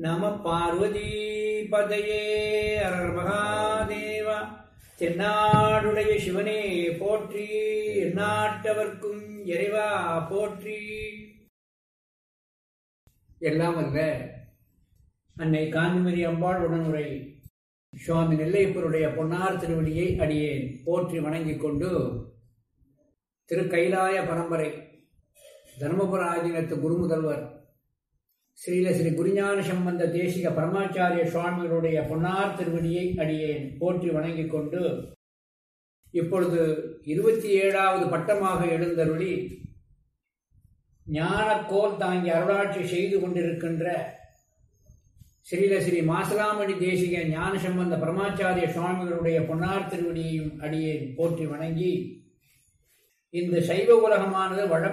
நம பார்வதி பதையே அரர் மகாதேவா தென்னாடுடைய சிவனே போற்றி எந்நாட்டவர்க்கும் இறைவா போற்றி எல்லாம் அல்ல அன்னை காந்திமதி அம்பாள் உடனுரை சுவாமி நெல்லையப்பருடைய பொன்னார் திருவடியை அடியேன் போற்றி வணங்கிக் கொண்டு திருக்கைலாய பரம்பரை தர்மபுர ஆதீனத்து குருமுதல்வர் ஸ்ரீல ஸ்ரீ குருஞான சம்பந்த தேசிக பரமாச்சாரிய சுவாமிகளுடைய பொன்னார் திருவடியை அடியேன் போற்றி வணங்கிக் கொண்டு இப்பொழுது இருபத்தி ஏழாவது பட்டமாக எழுந்தருளி ஞானக்கோல் தாங்கி அருளாட்சி செய்து கொண்டிருக்கின்ற ஸ்ரீல ஸ்ரீ மாசலாமணி தேசிக ஞான சம்பந்த பரமாச்சாரிய சுவாமிகளுடைய பொன்னார் திருவடியையும் அடியேன் போற்றி வணங்கி இந்த சைவ உலகமானது வழ